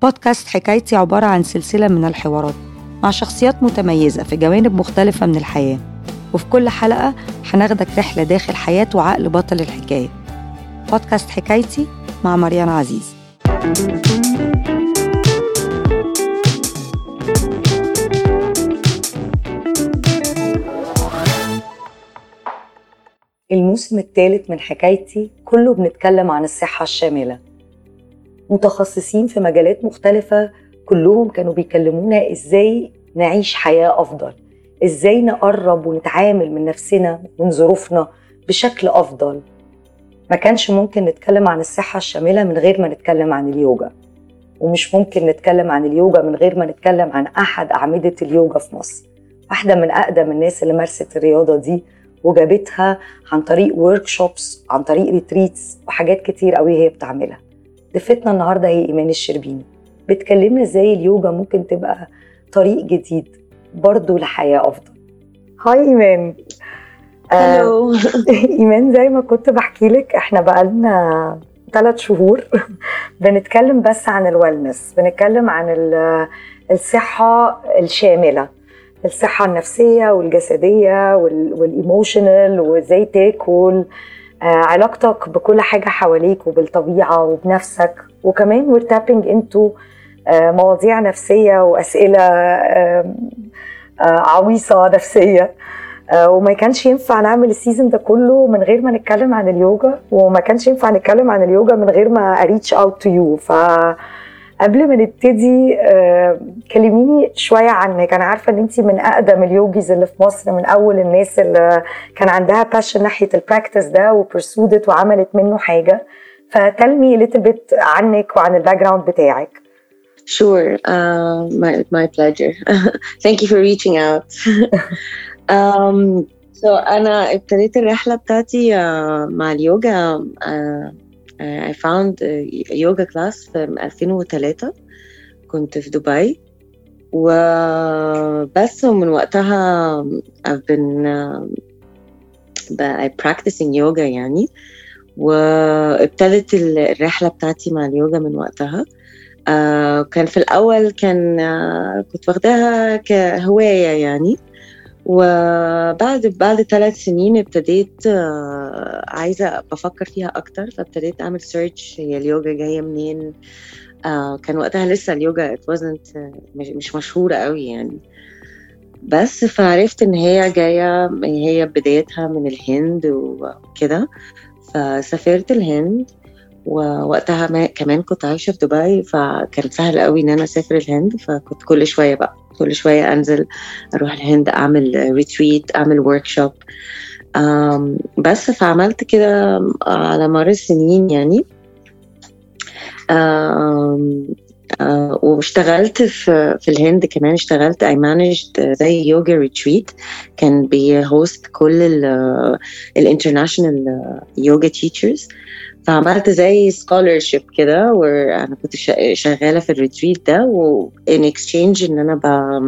بودكاست حكايتي عبارة عن سلسلة من الحوارات مع شخصيات متميزة في جوانب مختلفة من الحياة وفي كل حلقة هناخدك رحلة داخل حياة وعقل بطل الحكاية بودكاست حكايتي مع مريان عزيز الموسم الثالث من حكايتي كله بنتكلم عن الصحة الشاملة متخصصين في مجالات مختلفة كلهم كانوا بيكلمونا ازاي نعيش حياة أفضل ازاي نقرب ونتعامل من نفسنا ومن ظروفنا بشكل أفضل ما كانش ممكن نتكلم عن الصحة الشاملة من غير ما نتكلم عن اليوجا ومش ممكن نتكلم عن اليوجا من غير ما نتكلم عن أحد أعمدة اليوجا في مصر واحدة من أقدم الناس اللي مارست الرياضة دي وجابتها عن طريق ورك شوبس عن طريق ريتريتس وحاجات كتير قوي هي بتعملها ضيفتنا النهارده هي ايمان الشربيني بتكلمنا ازاي اليوجا ممكن تبقى طريق جديد برضه لحياه افضل هاي ايمان هلو ايمان زي ما كنت بحكي لك احنا بقالنا ثلاث شهور بنتكلم بس عن الويلنس بنتكلم عن الصحه الشامله الصحه النفسيه والجسديه والايموشنال وازاي تاكل علاقتك بكل حاجه حواليك وبالطبيعه وبنفسك وكمان we're tapping into مواضيع نفسيه واسئله عويصه نفسيه وما كانش ينفع نعمل السيزون ده كله من غير ما نتكلم عن اليوجا وما كانش ينفع نتكلم عن اليوجا من غير ما اريتش اوت تو يو ف قبل ما نبتدي كلميني شويه عنك انا عارفه ان انت من اقدم اليوجيز اللي في مصر من اول الناس اللي كان عندها باشن ناحيه البراكتس ده وبرسودت وعملت منه حاجه فتلمي ليتل بيت عنك وعن الباك جراوند بتاعك Sure, uh, my my pleasure. Thank you for reaching out. um, so أنا ابتديت الرحلة بتاعتي uh, مع اليوجا uh, I found a yoga class في 2003 كنت في دبي وبس ومن وقتها I've been uh, practicing yoga يعني وابتدت الرحلة بتاعتي مع اليوجا من وقتها uh, كان في الأول كان uh, كنت واخداها كهواية يعني وبعد بعد ثلاث سنين ابتديت عايزة بفكر فيها أكتر فابتديت أعمل سيرش هي اليوجا جاية منين كان وقتها لسه اليوجا it wasn't مش مشهورة قوي يعني بس فعرفت إن هي جاية هي بدايتها من الهند وكده فسافرت الهند ووقتها ما كمان كنت عايشة في دبي فكان سهل قوي إن أنا أسافر الهند فكنت كل شوية بقى كل شوية أنزل أروح الهند أعمل ريتريت أعمل ورك شوب بس فعملت كده على مر السنين يعني Uh, واشتغلت في في الهند كمان اشتغلت I managed زي يوجا ريتريت كان بيهوست كل الانترناشونال يوجا تيتشرز فعملت زي سكولرشيب كده وانا كنت شغاله في الريتريت ده وان اكسشينج ان انا ب...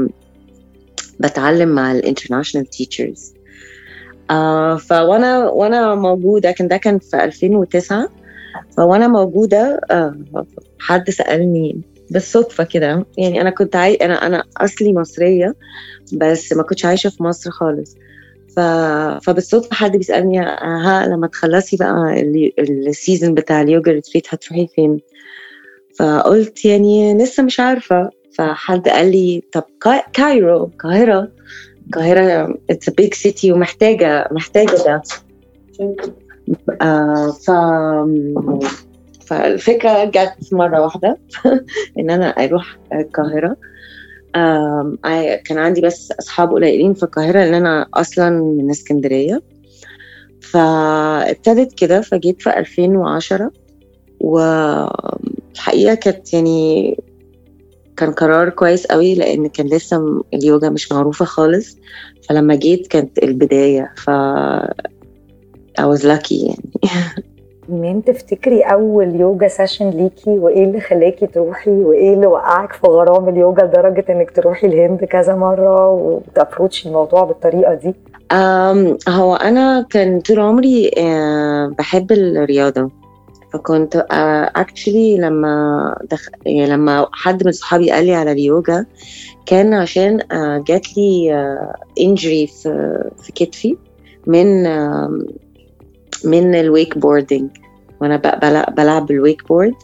بتعلم مع الانترناشونال تيتشرز آه فوانا وانا موجوده كان ده كان في 2009 فوانا موجوده آه حد سالني بالصدفه كده يعني انا كنت عاي... انا انا اصلي مصريه بس ما كنتش عايشه في مصر خالص ف... فبالصدفه حد بيسالني ها لما تخلصي بقى السيزون بتاع اليوجا ريتريت هتروحي فين فقلت يعني لسه مش عارفه فحد قال لي طب كايرو القاهره القاهره اتس بيج سيتي ومحتاجه محتاجه ده آه ف فالفكره جت مره واحده ان انا اروح القاهره كان عندي بس اصحاب قليلين في القاهره لان انا اصلا من اسكندريه فابتدت كده فجيت في 2010 والحقيقه كانت يعني كان قرار كويس قوي لان كان لسه اليوجا مش معروفه خالص فلما جيت كانت البدايه ف I was lucky يعني مين تفتكري اول يوجا سيشن ليكي وايه اللي خلاكي تروحي وايه اللي وقعك في غرام اليوجا لدرجه انك تروحي الهند كذا مره وتابروتشي الموضوع بالطريقه دي هو انا كان طول عمري بحب الرياضه فكنت اكشلي لما دخ... يعني لما حد من صحابي قال لي على اليوجا كان عشان آه، جات لي انجري في في كتفي من آه، من الويك بوردنج وانا ب- بلع- بلعب بالويك بورد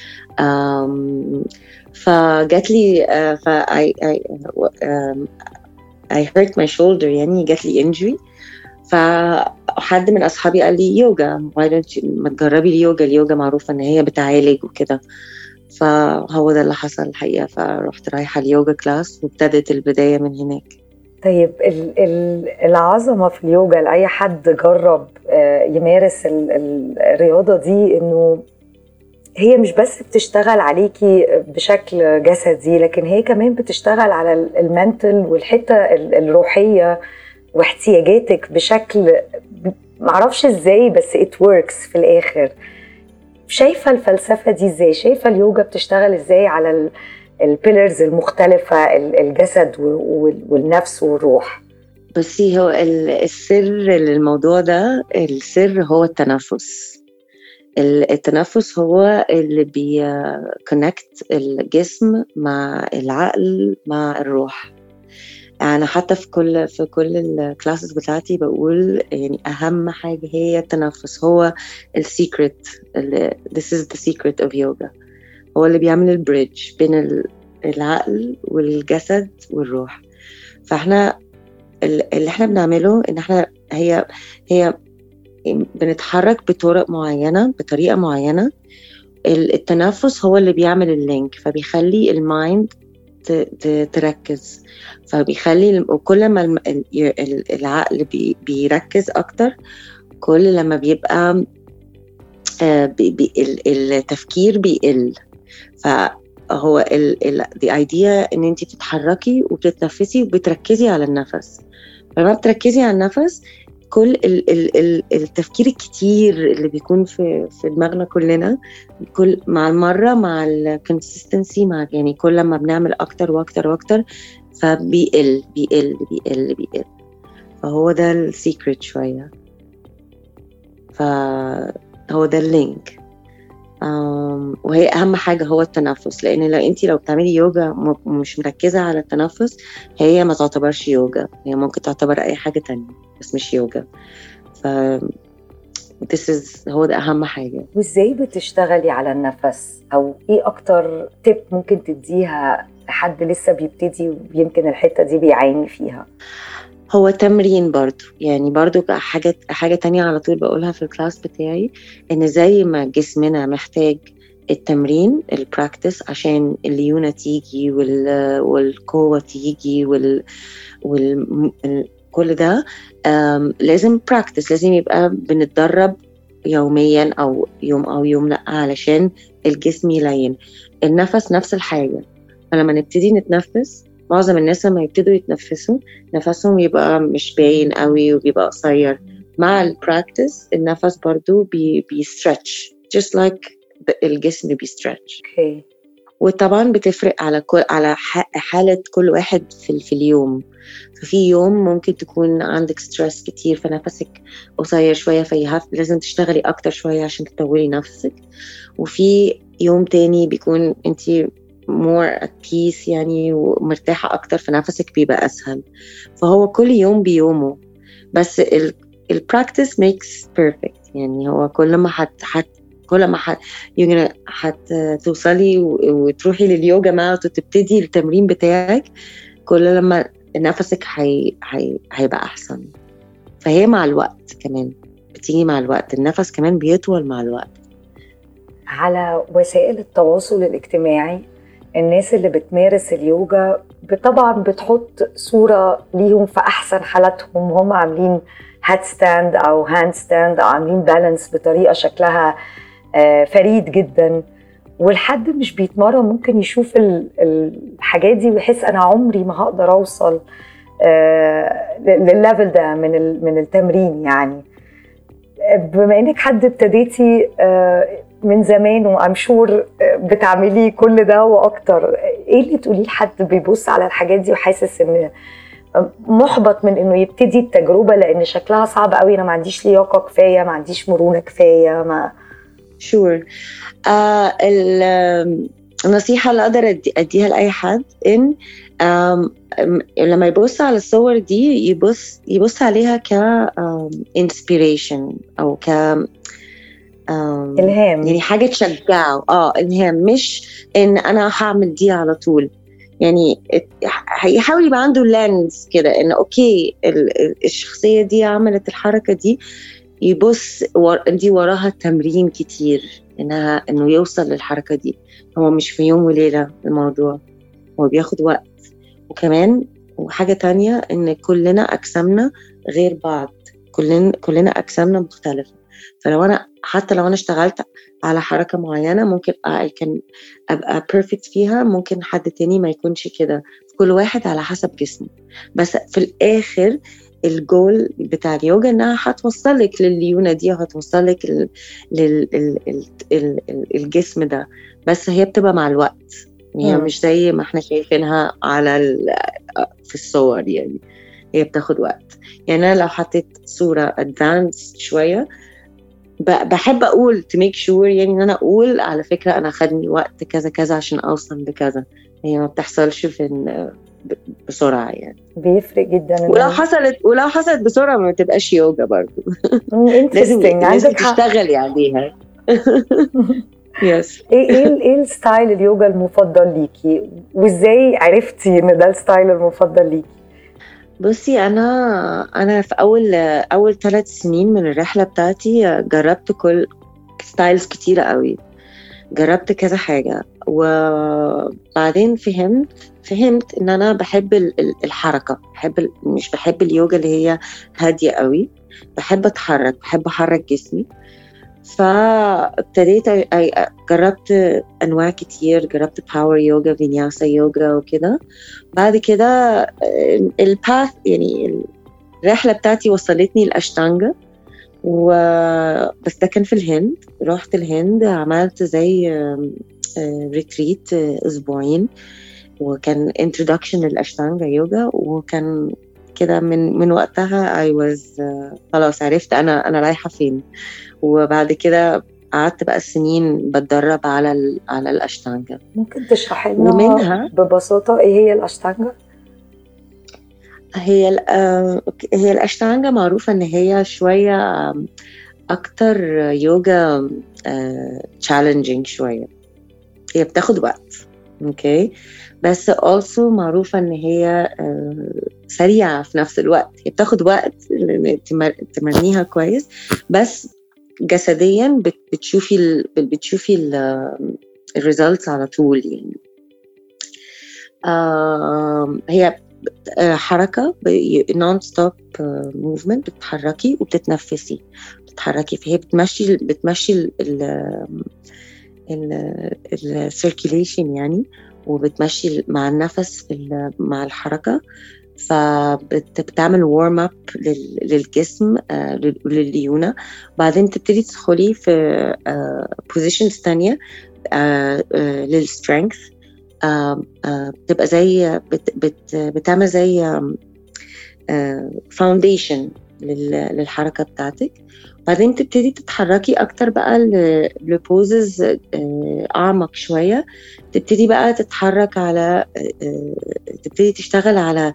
آم، فجات لي آه، ف I, I, um, I hurt my shoulder يعني جات لي injury فحد من اصحابي قال لي يوجا why don't you ما تجربي اليوجا اليوجا معروفه ان هي بتعالج وكده فهو ده اللي حصل الحقيقه فرحت رايحه اليوجا كلاس وابتدت البدايه من هناك طيب ال- ال- العظمة في اليوجا لأي حد جرب آه، يمارس ال- ال- الرياضة دي إنه هي مش بس بتشتغل عليكي بشكل جسدي لكن هي كمان بتشتغل على ال- المنتل والحتة ال- الروحية واحتياجاتك بشكل معرفش ازاي بس it works في الآخر شايفة الفلسفة دي ازاي شايفة اليوجا بتشتغل ازاي على ال- البيلرز المختلفة ال- الجسد وال- والنفس والروح بصي هو ال- السر للموضوع ده السر هو التنفس ال- التنفس هو اللي بيكونكت الجسم مع العقل مع الروح انا حتى في كل في كل الكلاسز بتاعتي بقول يعني اهم حاجه هي التنفس هو السيكريت this is the secret of yoga هو اللي بيعمل البريدج بين ال- العقل والجسد والروح فاحنا ال- اللي احنا بنعمله ان احنا هي هي بنتحرك بطرق معينه بطريقه معينه ال- التنفس هو اللي بيعمل اللينك فبيخلي المايند ت- ت- تركز فبيخلي الم- وكل ما الم- ال- ال- العقل بي- بيركز اكتر كل لما بيبقى آه، بي بي ال- التفكير بيقل فهو ال ال the idea ان انت بتتحركي وبتتنفسي وبتركزي على النفس لما بتركزي على النفس كل ال ال ال التفكير الكتير اللي بيكون في في دماغنا كلنا كل مع المره مع الكونسستنسي مع يعني كل ما بنعمل اكتر واكتر واكتر فبيقل بيقل بيقل بيقل فهو ده السيكريت شويه فهو ده اللينك أم، وهي اهم حاجه هو التنفس لان لو انت لو بتعملي يوجا م- مش مركزه على التنفس هي ما تعتبرش يوجا هي ممكن تعتبر اي حاجه تانية بس مش يوجا ف this is هو ده اهم حاجه وازاي بتشتغلي على النفس او ايه اكتر تip ممكن تديها لحد لسه بيبتدي ويمكن الحته دي بيعاني فيها هو تمرين برضو يعني برضو حاجة حاجة تانية على طول بقولها في الكلاس بتاعي إن زي ما جسمنا محتاج التمرين البراكتس عشان الليونة تيجي وال والقوة تيجي وال, وال ال- كل ده آم، لازم براكتس لازم يبقى بنتدرب يوميا أو يوم أو يوم لأ علشان الجسم يلين النفس نفس الحاجة فلما نبتدي نتنفس معظم الناس لما يبتدوا يتنفسوا نفسهم يبقى مش باين قوي وبيبقى قصير مع البراكتس النفس برضو بي بيسترتش just like the- الجسم بيسترتش اوكي وطبعا بتفرق على كل على ح- حالة كل واحد في, في اليوم ففي يوم ممكن تكون عندك ستريس كتير فنفسك قصير شوية في لازم تشتغلي أكتر شوية عشان تطولي نفسك وفي يوم تاني بيكون انت more at peace يعني ومرتاحة أكتر فنفسك بيبقى أسهل فهو كل يوم بيومه بس ال ال practice makes perfect يعني هو كل ما حت, حت كل ما حت you're gonna هتوصلي وتروحي لليوجا مات وتبتدي التمرين بتاعك كل لما نفسك هي هي هيبقى أحسن فهي مع الوقت كمان بتيجي مع الوقت النفس كمان بيطول مع الوقت على وسائل التواصل الاجتماعي الناس اللي بتمارس اليوجا طبعا بتحط صورة ليهم في أحسن حالاتهم هم عاملين هاد ستاند أو هاند ستاند أو عاملين بالانس بطريقة شكلها آه، فريد جدا والحد مش بيتمرن ممكن يشوف ال- الحاجات دي ويحس أنا عمري ما هقدر أوصل آه، للليفل ده من ال- من التمرين يعني بما انك حد ابتديتي آه، من زمان وام شور بتعملي كل ده واكتر ايه اللي تقوليه لحد بيبص على الحاجات دي وحاسس ان محبط من انه يبتدي التجربه لان شكلها صعب قوي انا ما عنديش لياقه كفايه ما عنديش مرونه كفايه ما شور آه النصيحة اللي أقدر أدي أديها لأي حد إن لما يبص على الصور دي يبص يبص عليها ك inspiration أو ك الهام يعني حاجة تشجعه اه الهام مش إن أنا هعمل دي على طول يعني هيحاول يبقى عنده لانز كده ان اوكي الشخصيه دي عملت الحركه دي يبص دي وراها تمرين كتير انها انه يوصل للحركه دي هو مش في يوم وليله الموضوع هو بياخد وقت وكمان وحاجه تانية ان كلنا اجسامنا غير بعض كلنا كلنا اجسامنا مختلفه فلو انا حتى لو انا اشتغلت على حركه معينه ممكن كان ابقى بيرفكت فيها ممكن حد تاني ما يكونش كده كل واحد على حسب جسمه بس في الاخر الجول بتاع اليوجا انها هتوصلك لليونه دي وهتوصلك للجسم ده بس هي بتبقى مع الوقت هي مش زي ما احنا شايفينها على في الصور يعني هي بتاخد وقت يعني انا لو حطيت صوره ادفانس شويه بحب اقول to make sure يعني ان انا اقول على فكره انا خدني وقت كذا كذا عشان اوصل لكذا هي ما بتحصلش في بسرعه يعني بيفرق جدا ولو حصلت ولو حصلت بسرعه ما تبقاش يوجا برضه لازم لازم تشتغلي عليها يس ايه ايه ايه الستايل اليوجا المفضل ليكي وازاي عرفتي ان ده الستايل المفضل ليكي بصي انا انا في اول اول ثلاث سنين من الرحله بتاعتي جربت كل ستايلز كتيره قوي جربت كذا حاجه وبعدين فهمت فهمت ان انا بحب الحركه بحب مش بحب اليوجا اللي هي هاديه قوي بحب اتحرك بحب احرك جسمي فابتديت جربت انواع كتير جربت باور يوجا فينياسا يوجا وكده بعد كده الباث يعني الرحله بتاعتي وصلتني الاشتانجا و بس ده كان في الهند رحت الهند عملت زي ريتريت اسبوعين وكان انترودكشن للاشتانجا يوجا وكان كده من من وقتها اي واز خلاص عرفت انا انا رايحه فين وبعد كده قعدت بقى سنين بتدرب على ال على الاشتانجا ممكن تشرحي لنا ومنها ببساطه ايه هي الاشتانجا هي هي الاشتانجا معروفه ان هي شويه اكتر يوجا تشالنجينج شويه هي بتاخد وقت اوكي بس also معروفة ان هي سريعة في نفس الوقت هي بتاخد وقت تمرنيها كويس بس جسديا بتشوفي ال بتشوفي الريزلتس على طول يعني هي حركة نون ستوب موفمنت بتتحركي وبتتنفسي بتتحركي فهي بتمشي بتمشي السيركيليشن يعني وبتمشي مع النفس مع الحركه فبتعمل وارم اب للجسم لليونة بعدين تبتدي تدخلي في بوزيشنز تانية للسترينث بتبقى زي بت بت بتعمل زي فاونديشن للحركة بتاعتك بعدين تبتدي تتحركي اكتر بقى لبوزز اعمق شويه تبتدي بقى تتحرك على تبتدي تشتغل على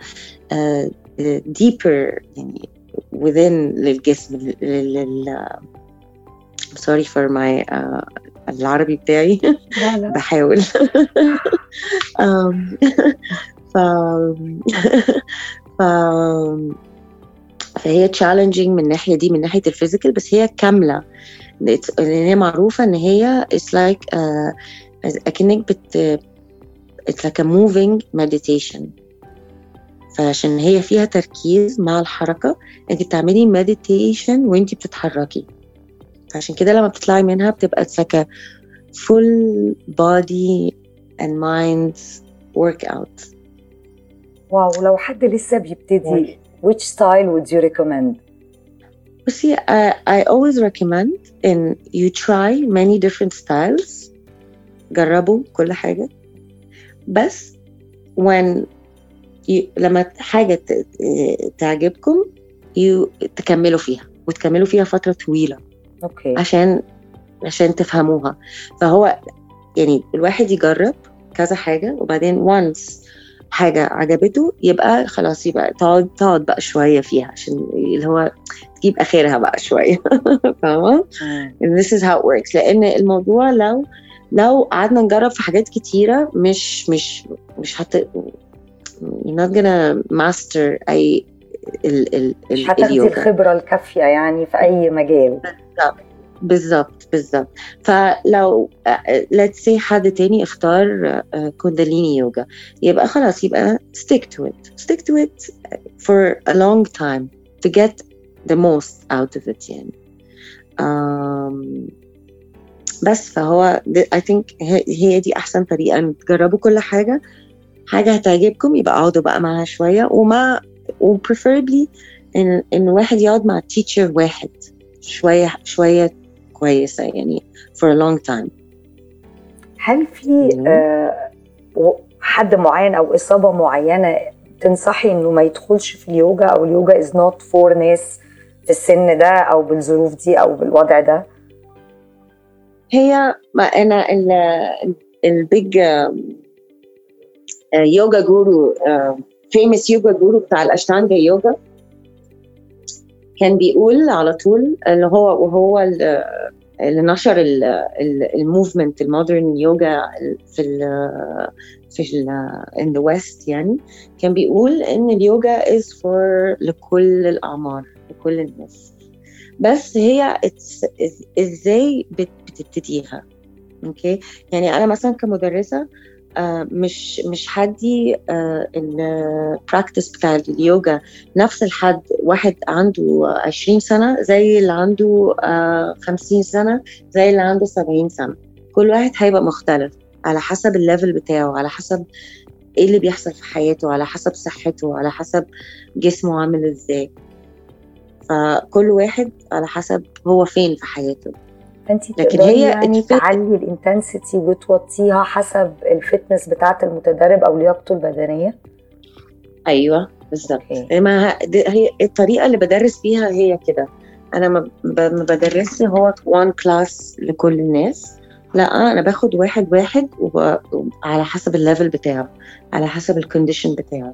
deeper يعني within للجسم لل sorry for my uh, العربي بتاعي لا لا. بحاول ف ف فهي تشالنجينج من الناحيه دي من ناحيه الفيزيكال بس هي كامله لان هي معروفه ان هي اتس لايك like, uh, اكنك بت اتس لايك موفينج مديتيشن فعشان هي فيها تركيز مع الحركه انت بتعملي مديتيشن وانت بتتحركي فعشان كده لما بتطلعي منها بتبقى اتس لايك full body and mind workout واو لو حد لسه بيبتدي which style would you recommend? See, I, I always recommend in you try many different styles جربوا كل حاجة بس when you, لما حاجة تعجبكم you تكملوا فيها وتكملوا فيها فترة طويلة اوكي عشان عشان تفهموها فهو يعني الواحد يجرب كذا حاجة وبعدين وانس حاجة عجبته يبقى خلاص يبقى تقعد تقعد بقى شوية فيها عشان اللي هو تجيب آخرها بقى شوية فاهمة؟ This is how it works لأن الموضوع لو لو قعدنا نجرب في حاجات كتيرة مش مش مش هت you're not gonna master أي ال ال مش هتاخدي الخبرة الكافية يعني في أي مجال بالظبط بالظبط فلو let's say حد تاني اختار كونداليني يوجا يبقى خلاص يبقى stick to it stick to it for a long time to get the most out of it يعني um, بس فهو I think هي دي أحسن طريقة إن تجربوا كل حاجة حاجة هتعجبكم يبقى اقعدوا بقى معاها شوية وما و preferably إن إن واحد يقعد مع teacher واحد شوية شوية كويسة يعني for a long time هل في آه حد معين أو إصابة معينة تنصحي إنه ما يدخلش في اليوجا أو اليوجا is not for ناس في السن ده أو بالظروف دي أو بالوضع ده؟ هي ما أنا البيج يوجا جورو فيمس يوجا جورو بتاع الأشتانجا يوجا كان بيقول على طول اللي هو وهو اللي نشر الموفمنت المودرن يوجا في ال في ال ان ذا ويست يعني كان بيقول ان اليوجا از فور لكل الاعمار لكل الناس بس هي ازاي بتبتديها اوكي يعني انا مثلا كمدرسه آه مش مش هدي آه البراكتس بتاع اليوجا نفس الحد واحد عنده 20 سنة زي اللي عنده آه 50 سنة زي اللي عنده 70 سنة كل واحد هيبقى مختلف على حسب الليفل بتاعه على حسب ايه اللي بيحصل في حياته على حسب صحته على حسب جسمه عامل ازاي فكل واحد على حسب هو فين في حياته فانت لكن هي يعني تعلي الانتنسيتي وتوطيها حسب الفتنس بتاعه المتدرب او لياقته البدنيه ايوه بالظبط ما هي الطريقه اللي بدرس بيها هي كده انا ما بدرسش هو وان كلاس لكل الناس لا انا باخد واحد واحد وعلى حسب الليفل بتاعه على حسب الكونديشن بتاعه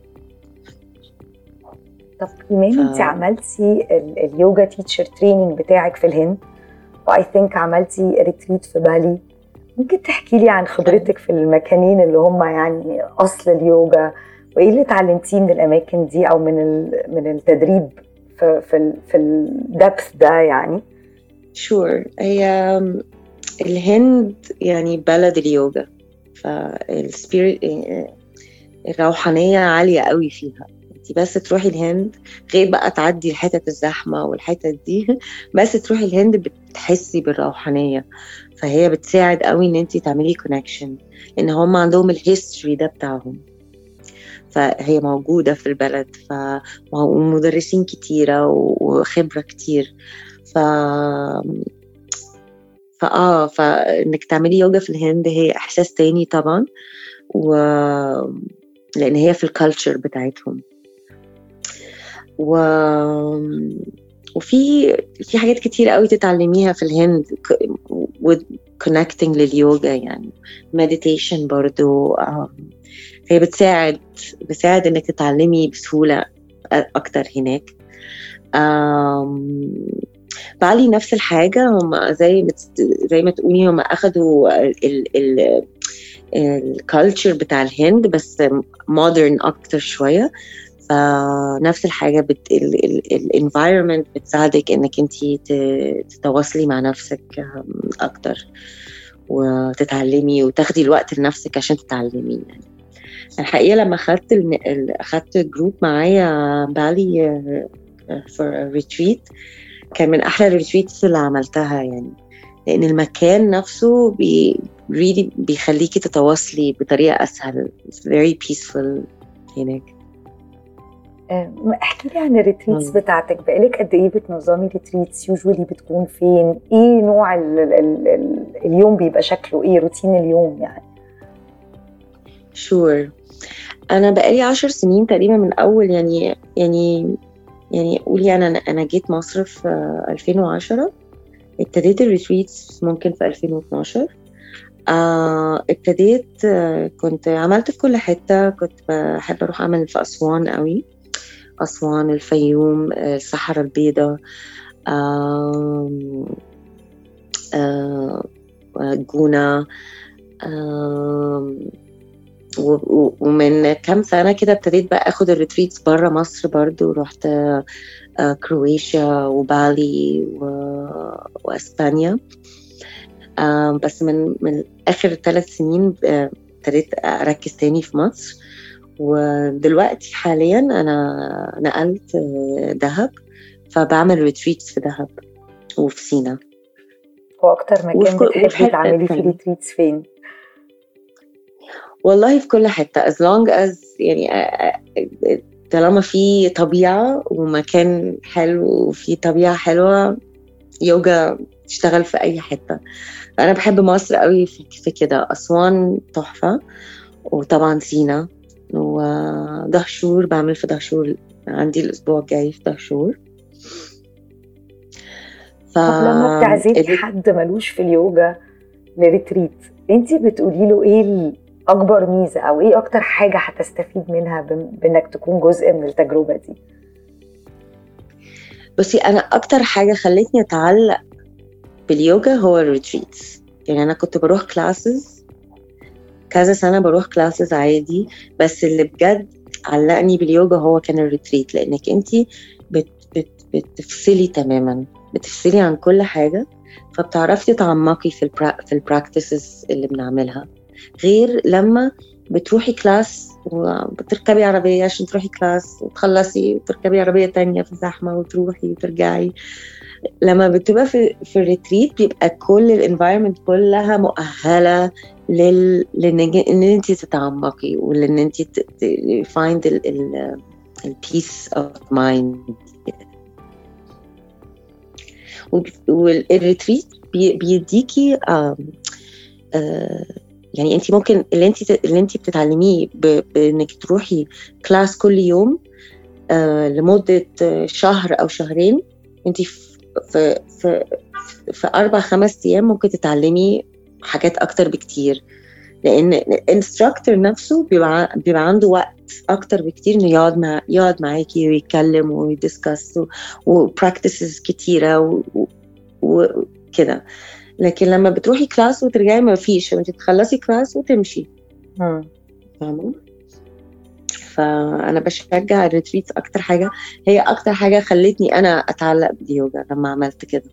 طب ايمان ف... انت عملتي اليوجا تيتشر تريننج بتاعك في الهند واي ثينك عملتي ريتريت في بالي ممكن تحكي لي عن خبرتك في المكانين اللي هم يعني اصل اليوجا وايه اللي اتعلمتيه من الاماكن دي او من من التدريب في في في الدبث ده يعني شور sure. هي الهند يعني بلد اليوجا فالسبيريت الروحانيه عاليه قوي فيها انت بس تروحي الهند غير بقى تعدي الحتت الزحمه والحتت دي بس تروحي الهند بتحسي بالروحانيه فهي بتساعد قوي ان انت تعملي كونكشن ان هم عندهم الهيستوري ده بتاعهم فهي موجوده في البلد ف ومدرسين كتيره وخبره كتير ف فاه فانك تعملي يوجا في الهند هي احساس تاني طبعا و لان هي في الكالتشر بتاعتهم و وفي في حاجات كتير قوي تتعلميها في الهند كونكتنج لليوجا يعني مديتيشن برضو هي بتساعد بتساعد انك تتعلمي بسهولة اكتر هناك بالي نفس الحاجة هم زي زي ما تقولي هم اخدوا ال ال الكالتشر بتاع الهند بس مودرن اكتر شويه فنفس الحاجه الانفايرمنت بتساعدك انك انت تتواصلي مع نفسك اكتر وتتعلمي وتاخدي الوقت لنفسك عشان تتعلمي يعني الحقيقه لما اخدت اخدت جروب معايا بالي فور ريتريت كان من احلى الريتريتس اللي عملتها يعني لان المكان نفسه بي really بيخليكي تتواصلي بطريقه اسهل It's very peaceful هناك احكي لي عن الريتريتس بتاعتك بقالك قد ايه بتنظمي ريتريتس يوجوالي بتكون فين ايه نوع ال ال ال اليوم بيبقى شكله ايه روتين اليوم يعني شور sure. انا بقالي عشر سنين تقريبا من اول يعني يعني يعني قولي انا انا جيت مصر في 2010 ابتديت الريتريتس ممكن في 2012 آه ابتديت آه كنت عملت في كل حتة كنت بحب أروح أعمل في أسوان قوي أسوان الفيوم الصحراء البيضاء آه آه جونة آه ومن كام سنة كده ابتديت بقى أخد الريتريتس برا مصر برضو رحت آه كرواتيا وبالي و... وأسبانيا آه بس من من آخر ثلاث سنين ابتديت أركز تاني في مصر ودلوقتي حاليا أنا نقلت دهب فبعمل ريتريتس في دهب وفي سينا هو أكتر مكان بتحبي تعملي فيه ريتريتس فين؟ والله في كل حتة as long as يعني طالما في طبيعة ومكان حلو وفي طبيعة حلوة يوجا تشتغل في أي حتة أنا بحب مصر قوي في كده أسوان تحفة وطبعا سينا ودهشور بعمل في دهشور عندي الأسبوع الجاي في دهشور ف... طب لما بتعزلي حد ملوش في اليوجا لريتريت انت بتقولي له ايه اكبر ميزه او ايه اكتر حاجه هتستفيد منها بانك تكون جزء من التجربه دي بصي انا اكتر حاجه خلتني اتعلق باليوجا هو الريتريتس يعني انا كنت بروح كلاسز كذا سنه بروح كلاسز عادي بس اللي بجد علقني باليوجا هو كان الريتريت لانك انت بت بت بتفصلي تماما بتفصلي عن كل حاجه فبتعرفي تتعمقي في البرا في البراكتسز اللي بنعملها غير لما بتروحي كلاس وبتركبي عربية عشان تروحي كلاس وتخلصي وتركبي عربية تانية في زحمة وتروحي وترجعي لما بتبقى في في الريتريت بيبقى كل الانفايرمنت كلها مؤهله لل لان ان انت تتعمقي ولان انت فايند البيس اوف مايند والريتريت بيديكي آه آه يعني انت ممكن اللي انت اللي انت بتتعلميه بانك تروحي كلاس كل يوم آه لمده شهر او شهرين انت في في في, في اربع خمس ايام ممكن تتعلمي حاجات اكتر بكتير لان الانستراكتور نفسه بيبقى بيبقى عنده وقت اكتر بكتير انه يقعد مع يقعد معاكي ويتكلم ويدسكس وبراكتسز كتيره وكده لكن لما بتروحي كلاس وترجعي ما فيش انت تخلصي كلاس وتمشي فاهمه فانا بشجع الريتريتس اكتر حاجه هي اكتر حاجه خلتني انا اتعلق باليوجا لما عملت كده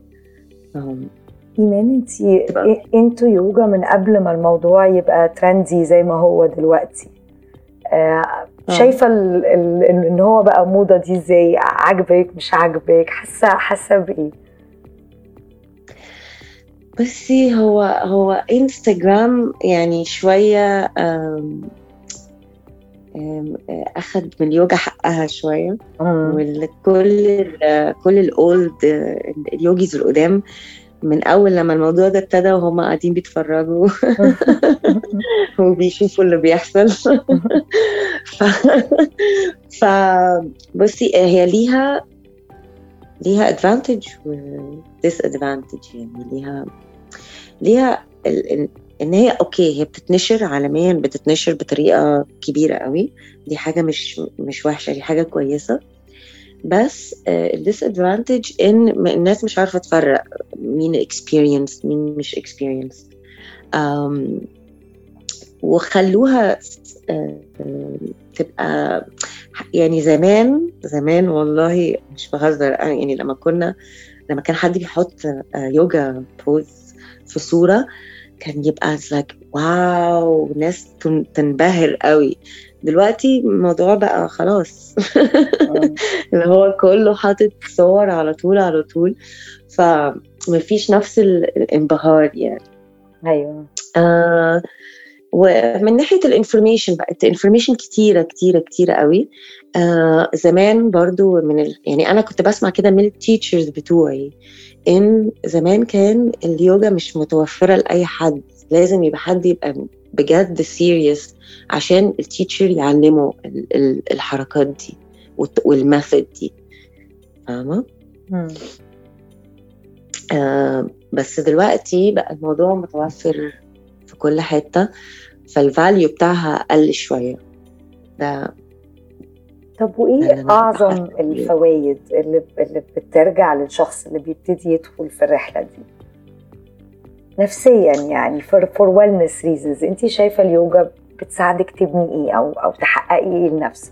ايمان انت انتوا يوجا من قبل ما الموضوع يبقى ترندي زي ما هو دلوقتي آه شايفه ان هو بقى موضه دي ازاي عاجبك مش عاجبك حاسه حاسه بايه بصي هو هو انستغرام يعني شويه أم أم اخذ من اليوجا حقها شويه وكل كل الاولد اليوجيز القدام من اول لما الموضوع ده ابتدى وهم قاعدين بيتفرجوا وبيشوفوا اللي بيحصل ف... ف بصي هي ليها ليها ادفانتج و ديس ادفانتج يعني ليها ليها ال... ان هي اوكي هي بتتنشر عالميا بتتنشر بطريقه كبيره قوي دي حاجه مش مش وحشه دي حاجه كويسه بس الديس ادفانتج ان الناس مش عارفه تفرق مين اكسبيرينس مين مش اكسبيرينس وخلوها تبقى يعني زمان زمان والله مش بهزر يعني لما كنا لما كان حد بيحط يوجا بوز في صوره كان يبقى لايك واو ناس تنبهر قوي دلوقتي الموضوع بقى خلاص اللي هو كله حاطط صور على طول على طول فمفيش نفس الانبهار يعني ايوه آه ومن ناحيه الانفورميشن بقت الانفورميشن كتيره كتيره كتيره قوي آه زمان برضو من ال... يعني انا كنت بسمع كده من التيتشرز بتوعي ان زمان كان اليوجا مش متوفره لاي حد لازم يبقى حد يبقى بجد سيريس عشان التيتشر يعلمه الحركات دي والميثود دي فاهمه آه بس دلوقتي بقى الموضوع متوفر في كل حته فالفاليو بتاعها قل شويه ده طب ده وايه اللي أنا اعظم بحس بيه. الفوائد اللي اللي بترجع للشخص اللي بيبتدي يدخل في الرحله دي نفسيا يعني for for wellness reasons انت شايفه اليوجا بتساعدك تبني ايه او او تحققي ايه لنفسك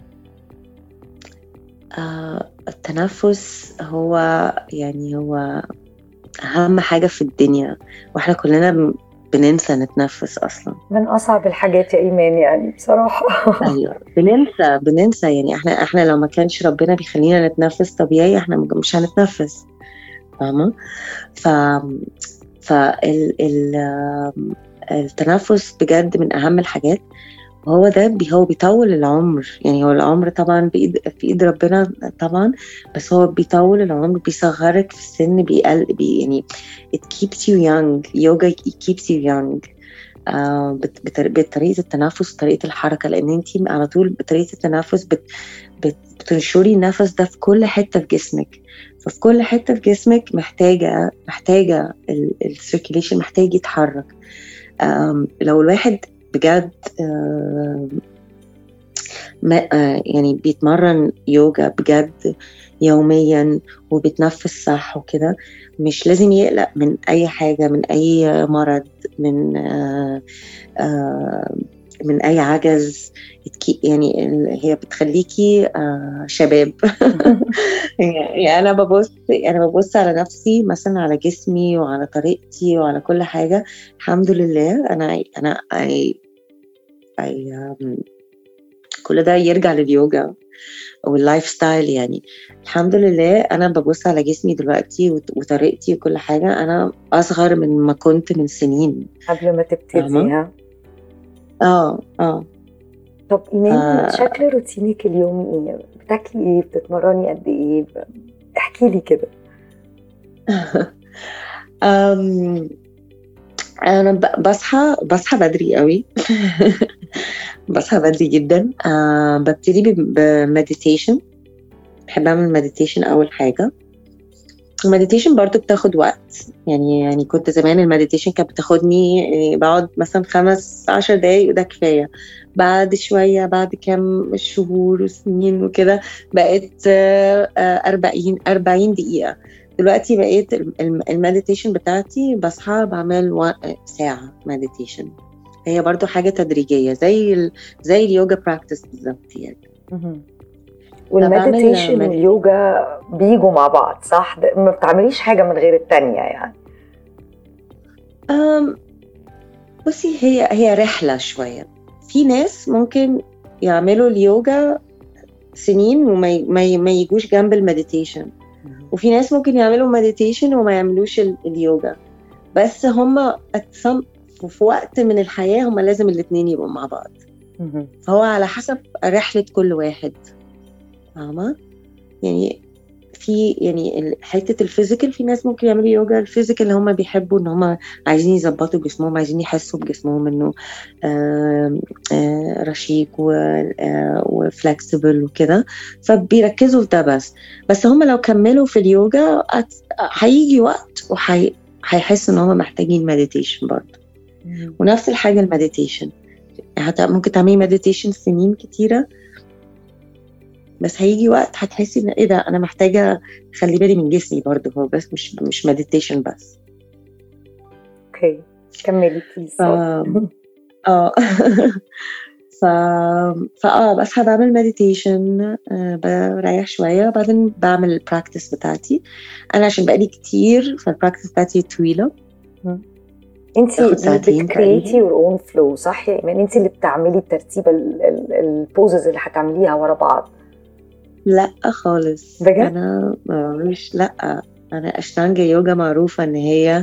آه التنفس هو يعني هو أهم حاجة في الدنيا وإحنا كلنا بن- بننسى نتنفس أصلا من اصعب الحاجات يا ايمان يعني بصراحه أيوة بننسى بننسى يعني إحنا إحنا لو ما كانش ربنا بيخلينا نتنفس طبيعي إحنا مش هنتنفس فاهمة ف فال ال... التنفس بجد من أهم الحاجات وهو ده بي هو بيطول العمر يعني هو العمر طبعا بإيد في إيد ربنا طبعا بس هو بيطول العمر بيصغرك في السن بيقل بي يعني it keeps you young yoga keeps you young آه بت- بطر- بطريقة التنفس وطريقة الحركة لأن انت على طول بطريقة التنفس بت بت بتنشري النفس ده في كل حتة في جسمك ففي كل حتة في جسمك محتاجة محتاجة السيركيليشن محتاج يتحرك آم، لو الواحد بجد آم، ما آه، يعني بيتمرن يوجا بجد يوميا وبيتنفس صح وكده مش لازم يقلق من اي حاجه من اي مرض من آه، آه، من اي عجز يتكي- يعني ال- هي بتخليكي آه، شباب يعني انا ببص انا ببص على نفسي مثلا على جسمي وعلى طريقتي وعلى كل حاجه الحمد لله انا انا I, I, um, كل ده يرجع لليوجا واللايف ستايل يعني الحمد لله انا ببص على جسمي دلوقتي وت- وطريقتي وكل حاجه انا اصغر من ما كنت من سنين قبل ما تبتدي فاهمة؟ ها اه اه طب ايمان آه. شكل روتينك اليومي ايه بتاكلي ايه بتتمرني قد ايه احكي لي كده أم انا ب- بصحى بصحى بدري قوي بصحى بدري جدا أه ببتدي بمديتيشن بحب اعمل مديتيشن اول حاجه المديتيشن برضو بتاخد وقت يعني يعني كنت زمان المديتيشن كانت بتاخدني يعني بقعد مثلا خمس عشر دقايق وده كفاية بعد شوية بعد كام شهور وسنين وكده بقت آه، آه، أربعين أربعين دقيقة دلوقتي بقيت الم- المديتيشن بتاعتي بصحى بعمل وا- ساعة مديتيشن هي برضو حاجة تدريجية زي ال... زي اليوجا براكتس بالظبط يعني مهم. بعمل والمديتيشن مد- واليوجا بيجوا مع بعض صح ده ما بتعمليش حاجه من غير التانية يعني أم بصي هي هي رحلة شوية في ناس ممكن يعملوا اليوجا سنين وما ي- ما ي- ما يجوش جنب المديتيشن وفي ناس ممكن يعملوا مديتيشن وما يعملوش ال- اليوجا بس هما at some- في وقت من الحياة هما لازم الاتنين يبقوا مع بعض مهم. فهو على حسب رحلة كل واحد فاهمة يعني في يعني ال- حتة الفيزيكال في ناس ممكن يعملوا يوجا الفيزيكال اللي هم بيحبوا ان هم عايزين يظبطوا جسمهم عايزين يحسوا بجسمهم انه آم، آه، رشيق وفلكسبل وكده فبيركزوا في ده بس بس هم لو كملوا في اليوجا هت- هيجي وقت وهيحسوا ان هم محتاجين مديتيشن برضه مهم. ونفس الحاجة المديتيشن هت- ممكن تعملي مديتيشن سنين كتيرة بس هيجي وقت هتحسي ان ايه ده انا محتاجة اخلي بالي من جسمي برضه هو بس مش مش مديتيشن بس اوكي كملي بليز ف اه ف فاه بصحى بعمل مديتيشن بريح شوية وبعدين بعمل البراكتس بتاعتي انا عشان بقالي كتير فالبراكتس بتاعتي طويلة انت تاخد ساعتين بتكريتي تقريباً. يور اون فلو صح يا ايمان انت اللي بتعملي الترتيب البوزز اللي هتعمليها ورا بعض لا خالص بجد؟ انا مش لا انا اشتانجا يوجا معروفه ان هي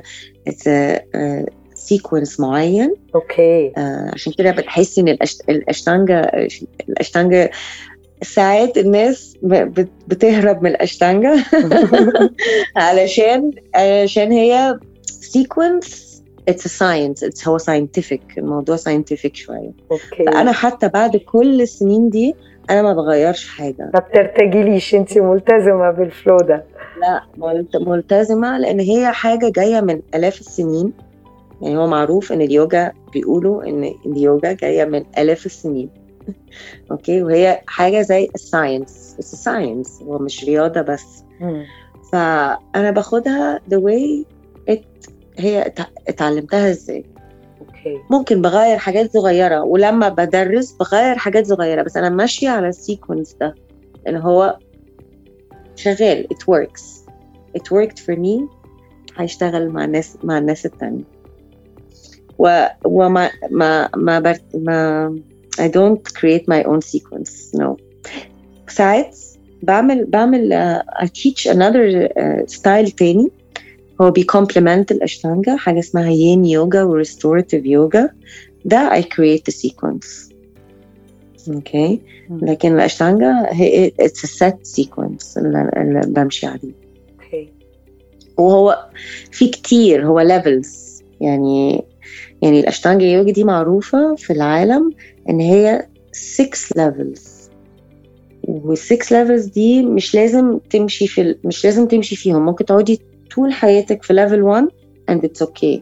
سيكونس معين اوكي آه، عشان كده بتحسي ان الأشت- الاشتانجا الاشتانجا ساعات الناس ب- بت- بتهرب من الاشتانجا علشان علشان هي سيكونس it's a science it's هو scientific الموضوع scientific شويه اوكي فانا حتى بعد كل السنين دي انا ما بغيرش حاجه ما بترتجليش انت ملتزمه بالفلو ده لا ملت- ملتزمه لان هي حاجه جايه من الاف السنين يعني هو معروف ان اليوجا بيقولوا ان اليوجا جايه من الاف السنين اوكي وهي حاجه زي الساينس بس ساينس هو مش رياضه بس مم. فانا باخدها the way it هي ات- اتعلمتها ازاي اوكي ممكن بغير حاجات صغيره ولما بدرس بغير حاجات صغيره بس انا ماشيه على السيكونس ده اللي هو شغال it works it worked for me هيشتغل مع الناس مع الناس التانية و وما ما ما بر ما I don't create my own sequence no ساعات بعمل بعمل uh, I teach another uh, style تاني هو بيكمبلمنت الاشتانجا حاجه اسمها يين يوجا وريستوراتيف يوجا ده I create the sequence اوكي مم. لكن الاشتانجا هي it's a set sequence اللي, اللي بمشي عليه اوكي وهو في كتير هو levels يعني يعني الاشتانجا يوجا دي معروفه في العالم ان هي 6 levels وال6 levels دي مش لازم تمشي في ال- مش لازم تمشي فيهم ممكن تقعدي طول حياتك في level 1 and it's okay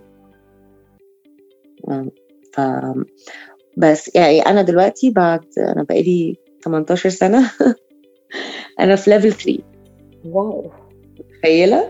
آم، ف بس يعني انا دلوقتي بعد انا بقالي 18 سنه انا في level 3 واو متخيله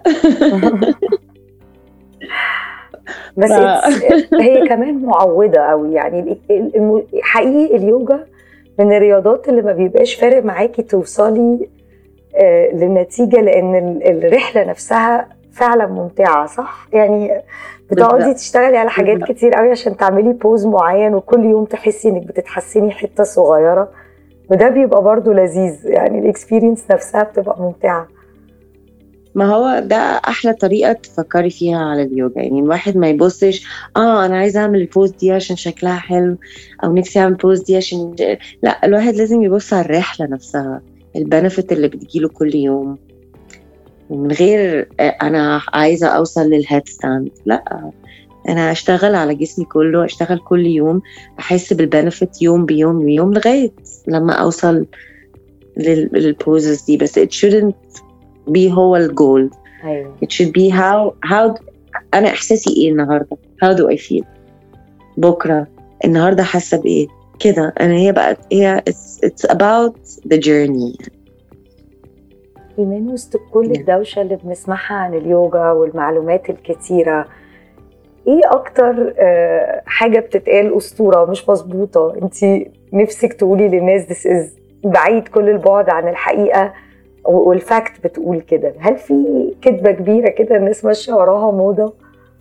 بس ف- it's- هي كمان معوده قوي يعني ال- ال- الم- حقيقي اليوجا من الرياضات اللي ما بيبقاش فارق معاكي توصلي آه، للنتيجه لان ال- الرحله نفسها فعلا ممتعه صح؟ يعني بتقعدي بالظبط. تشتغلي على حاجات بالظبط. كتير قوي عشان تعملي بوز معين وكل يوم تحسي انك بتتحسني حته صغيره وده بيبقى برضو لذيذ يعني الاكسبيرينس نفسها بتبقى ممتعه ما هو ده احلى طريقه تفكري فيها على اليوجا يعني الواحد ما يبصش اه انا عايزه اعمل البوز دي عشان شكلها حلو او نفسي اعمل البوز دي عشان لا الواحد لازم يبص على الرحله نفسها البنفيت اللي بتجيله كل يوم ومن غير آه، انا عايزه اوصل للهيد ستاند لا انا اشتغل على جسمي كله اشتغل كل يوم احس بالبنفيت يوم بيوم بيوم لغايه لما اوصل لل- للبوزز دي بس it shouldn't be هو الجول ايوه it should be how how انا احساسي ايه النهارده how do I feel بكره النهارده حاسه بايه كده انا هي بقى هي it's, it's about the journey إيمان وسط كل نعم. الدوشة اللي بنسمعها عن اليوجا والمعلومات الكتيرة إيه أكتر آه، حاجة بتتقال أسطورة مش مظبوطة أنت نفسك تقولي للناس this is بعيد كل البعد عن الحقيقة و- والفاكت بتقول كده هل في كذبة كبيرة كده الناس ماشية وراها موضة؟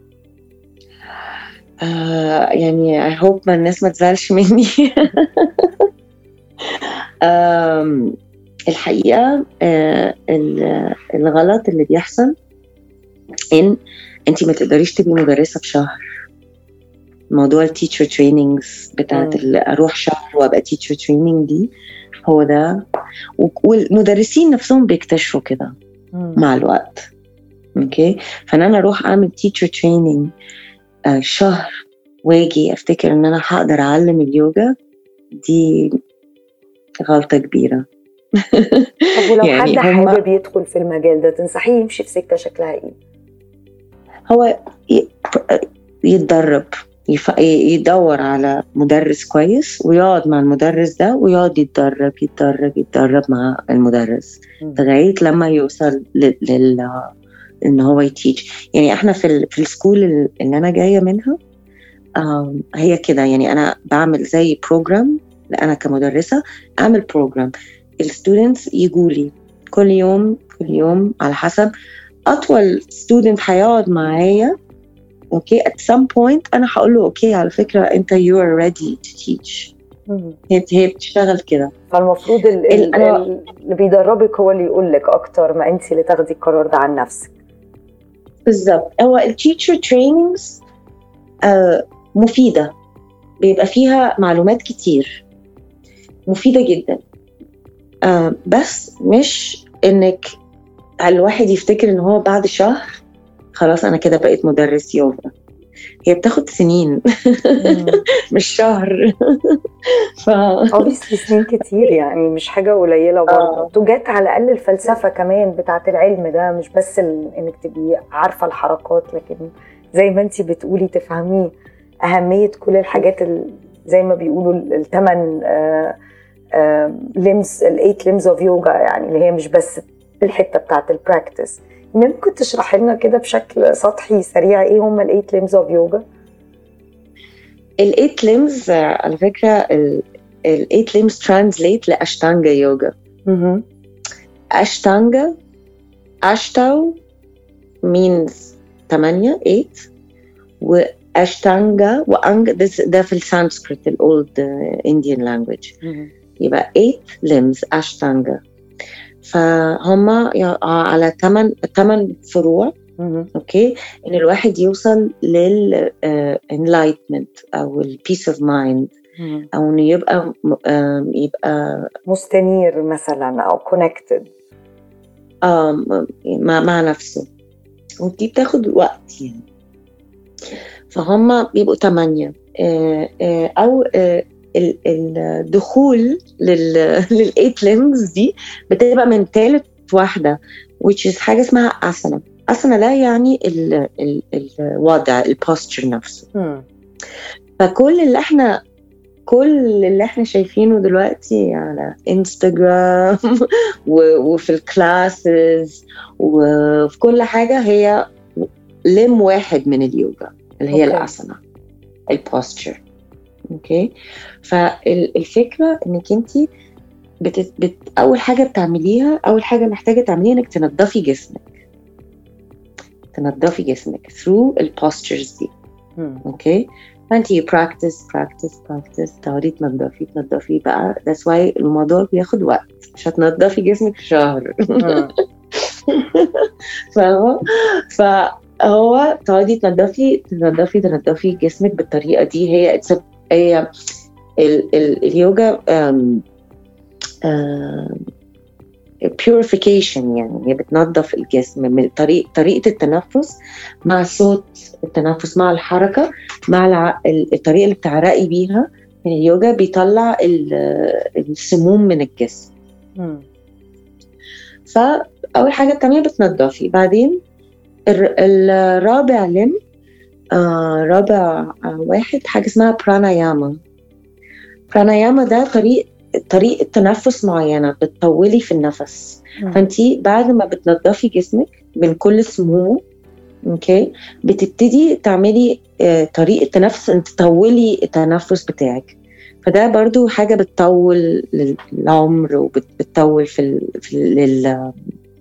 آه يعني I hope ما الناس ما تزعلش مني آم، الحقيقة آه ال- الغلط اللي بيحصل إن أنت ما تقدريش تبقي مدرسة في شهر موضوع التيتشر تريننجز بتاعت مم. ال- أروح شهر وأبقى تيتشر تريننج دي هو ده و- والمدرسين نفسهم بيكتشفوا كده مع الوقت اوكي فان انا اروح اعمل تيتشر تريننج شهر واجي افتكر ان انا هقدر اعلم اليوجا دي غلطه كبيره طب ولو يعني حد هما- حابب يدخل في المجال ده تنصحيه يمشي في سكة شكلها إيه؟ هو ي- يتدرب يف- يدور على مدرس كويس ويقعد مع المدرس ده ويقعد يتدرب يتدرب يتدرب مع المدرس مم. لغايه لما يوصل لل, لل... ان هو يتيج يعني احنا في ال... في السكول ال- اللي انا جايه منها آم، هي كده يعني انا بعمل زي بروجرام انا كمدرسه اعمل بروجرام الستودنتس يجوا لي كل يوم كل يوم على حسب اطول ستودنت هيقعد معايا اوكي at some point انا هقول له اوكي على فكره انت you are ready to teach مم. هي هي بتشتغل كده فالمفروض ال- ال- ال- أنا- ال- اللي بيدربك هو اللي يقول لك اكتر ما انت اللي تاخدي القرار ده عن نفسك بالظبط هو التيتشر تريننجز مفيدة بيبقى فيها معلومات كتير مفيدة جدا آه بس مش انك الواحد يفتكر ان هو بعد شهر خلاص انا كده بقيت مدرس يوجا هي بتاخد سنين مش شهر ف اوبسلي سنين كتير يعني مش حاجه قليله برضه آه. انتوا جات على الاقل الفلسفه كمان بتاعه العلم ده مش بس ال- انك تبقي عارفه الحركات لكن زي ما انت بتقولي تفهمي اهميه كل الحاجات ال- زي ما بيقولوا الثمان ليمز الايت ليمز اوف يوجا يعني اللي هي مش بس الحته بتاعه البراكتس ممكن تشرحي لنا كده بشكل سطحي سريع ايه هم الايت ليمز اوف يوجا؟ الايت ليمز على فكره الايت ليمز ترانزليت لاشتانجا يوجا اشتانجا اشتاو means 8 8 واشتانجا وانجا ده ده في السانسكريت الاولد انديان لانجويج يبقى 8 limbs اشتانجا فهم على 8 8 فروع اوكي ان الواحد يوصل لل enlightenment او ال peace of mind او انه يبقى آم، يبقى مستنير مثلا او كونكتد آم، مع مع نفسه ودي بتاخد وقت يعني فهم بيبقوا تمانية آه، آه، أو آه، ال- الدخول لل للإيت ليمز دي بتبقى من تالت واحدة which is حاجة اسمها أسنا أسنا ده يعني ال ال الوضع البوستشر نفسه فكل اللي احنا كل اللي احنا شايفينه دلوقتي على انستغرام و- وفي الكلاسز وفي كل حاجة هي لم واحد من اليوجا اللي هي أوكي. الاسنا البوستشر اوكي فالفكرة انك انت بت... بت... اول حاجة بتعمليها اول حاجة محتاجة تعمليها انك تنظفي جسمك تنظفي جسمك through البوستشرز دي اوكي فانت براكتس براكتس براكتس تقعدي تنضفي تنضفي بقى that's why الموضوع بياخد وقت مش هتنضفي جسمك في شهر فاهمة فهو تقعدي تنضفي تنضفي تنضفي جسمك بالطريقة دي هي it's a- هي ال ال اليوجا um, um, purification يعني هي بتنظف الجسم من طريق طريقة التنفس مع صوت التنفس مع الحركة مع الع... ال- الطريقة اللي بتعرقي بيها من اليوجا بيطلع ال- السموم من الجسم فأول حاجة بتعمليها بتنضفي بعدين الر- الرابع لم آه رابع آه واحد حاجة اسمها براناياما براناياما ده طريق طريقة تنفس معينة بتطولي في النفس فانتي بعد ما بتنضفي جسمك من كل سمومه اوكي بتبتدي تعملي آه، طريقه تنفس انت تطولي التنفس بتاعك فده برضو حاجه بتطول لل- العمر وبتطول في ال... في ال... لل...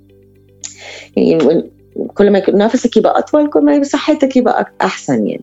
يعني كل ما يكون نفسك يبقى اطول كل ما يبقى صحتك يبقى أك- احسن يعني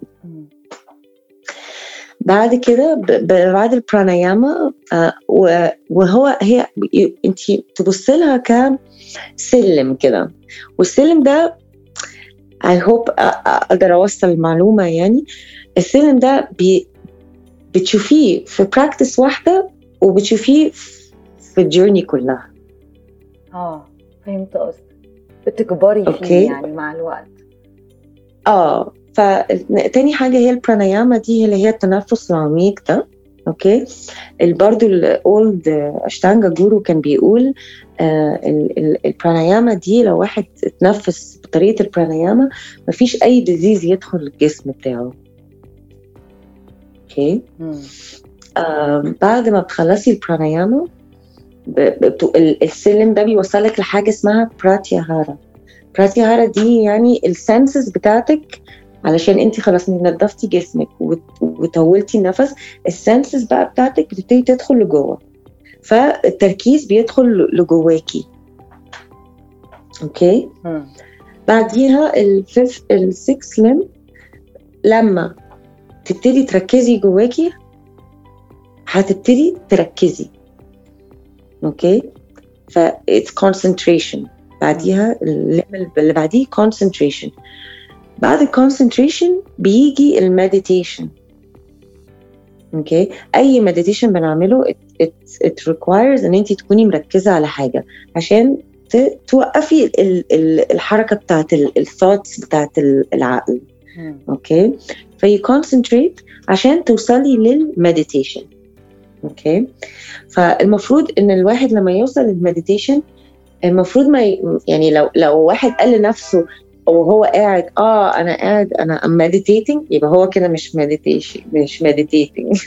بعد كده ب- ب- بعد البراناياما آه، و- وهو هي انت تبص لها كسلم كده والسلم ده I hope أ- أ- اقدر اوصل المعلومه يعني السلم ده بي بتشوفيه في براكتس واحده وبتشوفيه في الجيرني كلها اه فهمت قصدك بتكبري فيه أوكي. يعني مع الوقت اه فتاني حاجه هي البراناياما دي اللي هي التنفس العميق ده اوكي ال- برضو الاولد اشتانجا جورو كان بيقول آه ال- ال- البراناياما دي لو واحد اتنفس بطريقه البراناياما مفيش اي ديزيز يدخل الجسم بتاعه اوكي آه بعد ما بتخلصي البراناياما ب- بت- ال- السلم ده بيوصلك لحاجه اسمها براتياهارا براتياهارا دي يعني السنسز بتاعتك علشان انت خلاص نظفتي جسمك وت- وطولتي النفس السنسز بقى بتاعتك بتبتدي تدخل لجوه فالتركيز بيدخل لجواكي اوكي بعديها الفيف السكس لم لما تبتدي تركزي جواكي هتبتدي تركزي اوكي ف it's concentration بعديها الليفل اللي بعديه concentration بعد الكونسنتريشن بيجي المديتيشن اوكي اي مديتيشن بنعمله it, it, it requires ان انت تكوني مركزه على حاجه عشان ت- توقفي ال- ال- الحركه بتاعت الثوتس بتاعت ال- العقل اوكي في concentrate عشان توصلي للمديتيشن اوكي فالمفروض ان الواحد لما يوصل للمديتيشن المفروض ما ي... يعني لو لو واحد قال لنفسه وهو قاعد اه انا قاعد انا I'm meditating يبقى هو كده مش meditation مش meditating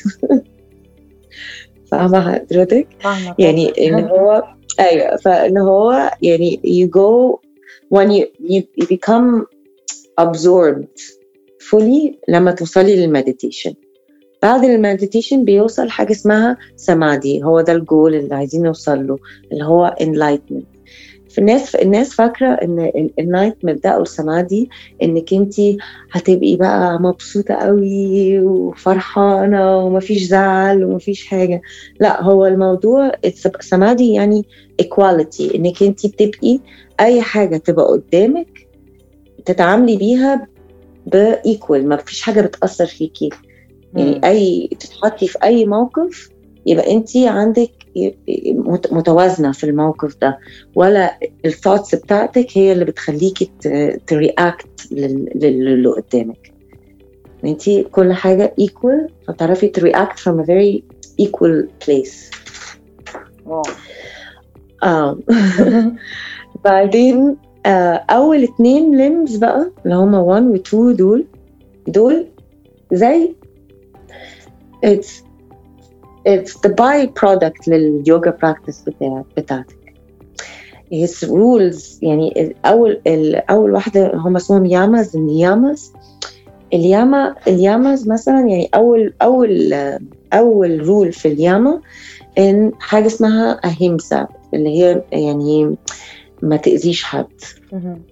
فاهمة حضرتك؟ فاهمة يعني ان هو ايوه فان هو يعني you go when you, you, you become absorbed fully لما توصلي للمديتيشن بعد المديتيشن بيوصل حاجه اسمها سمادي هو ده الجول اللي عايزين نوصل له اللي هو enlightenment في الناس الناس فاكره ان الانلايتمنت ده او السمادي انك انت هتبقي بقى مبسوطه قوي وفرحانه ومفيش زعل ومفيش حاجه لا هو الموضوع سمادي يعني equality انك انت بتبقي اي حاجه تبقى قدامك تتعاملي بيها بايكوال ما فيش حاجه بتاثر فيكي يعني مم. اي تتحطي في اي موقف يبقى انت عندك مت- متوازنه في الموقف ده ولا الثوتس بتاعتك هي اللي بتخليكي ترياكت للي قدامك انت كل حاجه ايكوال فبتعرفي ترياكت from a very equal place واو اه بعدين آه اول اتنين limbs بقى اللي هما 1 و 2 دول دول زي it's it's the by product لليوجا براكتس بتاع بتاعتك his rules يعني اول ال- اول واحده هم اسمهم ياماز النياماز الياما الياماز مثلا يعني اول اول اول رول في الياما ان حاجه اسمها اهيمسا اللي هي يعني ما تاذيش حد مهم.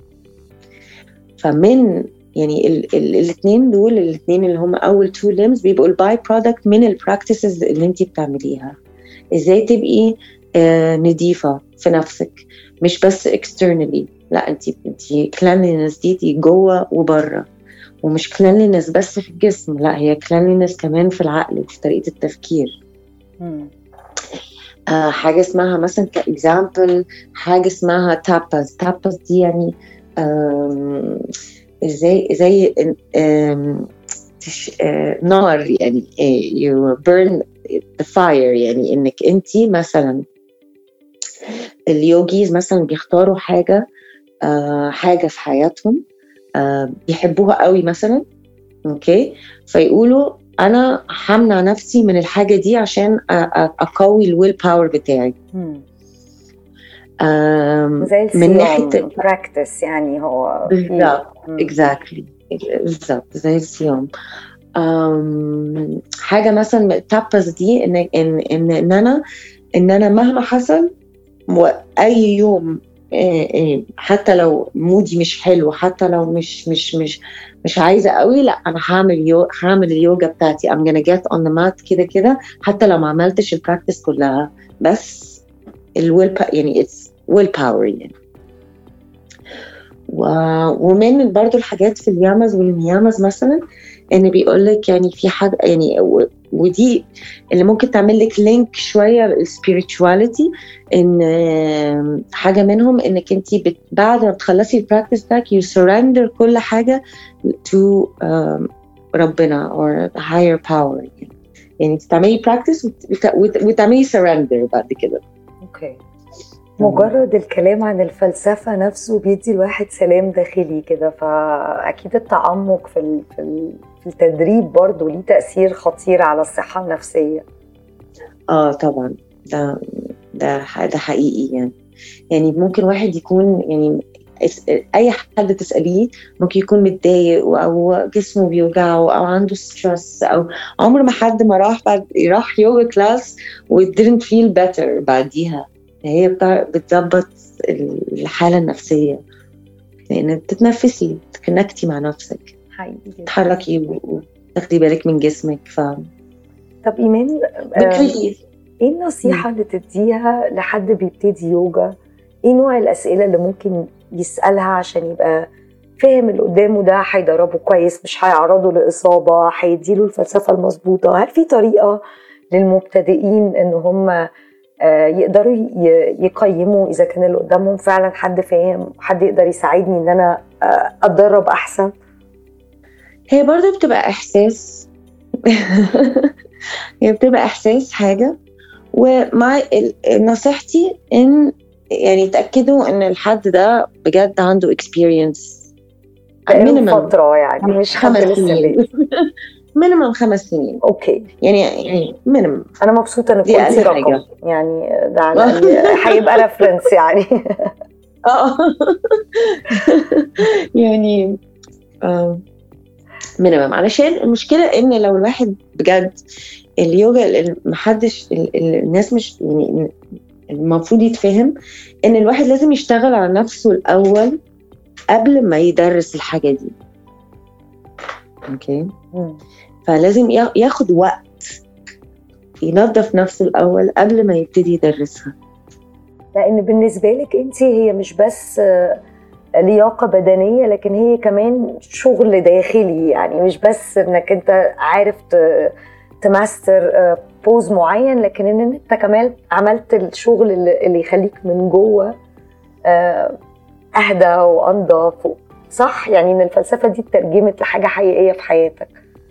فمن يعني الاثنين دول الاثنين اللي هم اول تو ليمز بيبقوا الباي برودكت من البراكتسز اللي انت بتعمليها ازاي تبقي آه نظيفه في نفسك مش بس externally لا انت انت cleanliness دي, دي جوه وبره ومش cleanliness بس في الجسم لا هي cleanliness كمان في العقل وفي طريقه التفكير مم. آه حاجه اسمها مثلا كاكزامبل حاجه اسمها تاباز تاباز دي يعني آم، زي زي آم، تش- آه، نار يعني يو بيرن ذا فاير يعني انك انت مثلا اليوجيز مثلا بيختاروا حاجه آه، حاجه في حياتهم آه، بيحبوها قوي مثلا اوكي فيقولوا انا همنع نفسي من الحاجه دي عشان أ- أ- اقوي الويل باور بتاعي مم. آم، زي من ناحيه الصيام براكتس يعني هو في- بالظبط مم. exactly بالظبط زي الصيام أم، حاجه مثلا من التابز دي ان ان ان ان انا ان انا مهما حصل و- اي يوم آه، آه، حتى لو مودي مش حلو حتى لو مش مش مش مش عايزه قوي لا انا هعمل يو هعمل اليوجا بتاعتي I'm gonna get on the mat كده كده حتى لو ما عملتش البراكتس كلها بس الويل يعني it's will power يعني و... ومن برضو الحاجات في اليامز والميامز مثلا ان بيقول لك يعني في حاجه يعني و... ودي اللي ممكن تعمل لك لينك شويه بالسبيريتشواليتي ان آم، حاجه منهم انك انت بت... بعد ما بتخلصي البراكتس بتاعك يو سرندر كل حاجه تو ربنا or the higher power يعني يعني تعملي براكتس وت... وت... وتعملي سرندر بعد كده اوكي مجرد الكلام عن الفلسفة نفسه بيدي الواحد سلام داخلي كده فأكيد التعمق في ال- في ال- في التدريب برضه ليه تأثير خطير على الصحة النفسية اه طبعا ده ده ح- ده حقيقي يعني يعني ممكن واحد يكون يعني اس- اي حد تساليه ممكن يكون متضايق او جسمه بيوجعه او عنده ستريس او عمر ما حد ما راح بعد راح يوجا كلاس و didn't feel better بعديها هي بتاع- بتظبط الحاله النفسيه لان بتتنفسي تكونكتي مع نفسك حقيقي جدا. تتحركي وتاخدي بالك من جسمك ف طب إيمان آه، بتريحي إيه النصيحة اللي تديها لحد بيبتدي يوجا؟ إيه نوع الأسئلة اللي ممكن يسألها عشان يبقى فاهم اللي قدامه ده هيدربه كويس مش هيعرضه لإصابة هيديله الفلسفة المظبوطة هل في طريقة للمبتدئين إن هم آه، يقدروا ي- يقيموا إذا كان اللي قدامهم فعلا حد فاهم حد يقدر يساعدني إن أنا آه، أتدرب أحسن هي برضه بتبقى احساس هي بتبقى احساس حاجه ومع ال- نصيحتي ان يعني تاكدوا ان الحد ده بجد عنده experience بقاله minimum فتره يعني مش حد خمس لسه سنين بادئ. مينيمم خمس سنين اوكي يعني يعني مينيمم انا مبسوطه انك دي قلتي أقل رقم حاجة. يعني ده على الأقل هيبقى ريفرنس يعني اه يعني مينيمم علشان المشكله ان لو الواحد بجد اليوجا ال- محدش ال- ال- الناس مش يعني المفروض يتفهم ان الواحد لازم يشتغل على نفسه الاول قبل ما يدرس الحاجه دي اوكي مم. فلازم يا- ياخد وقت ينظف نفسه الاول قبل ما يبتدي يدرسها لان بالنسبه لك انت هي مش بس آه، لياقه بدنيه لكن هي كمان شغل داخلي يعني مش بس انك انت عارف ت- تماستر آه، بوز معين لكن ان انت كمان عملت الشغل اللي اللي يخليك من جوه آه، اهدى وانضف و- صح يعني ان الفلسفه دي اترجمت لحاجه حقيقيه في حياتك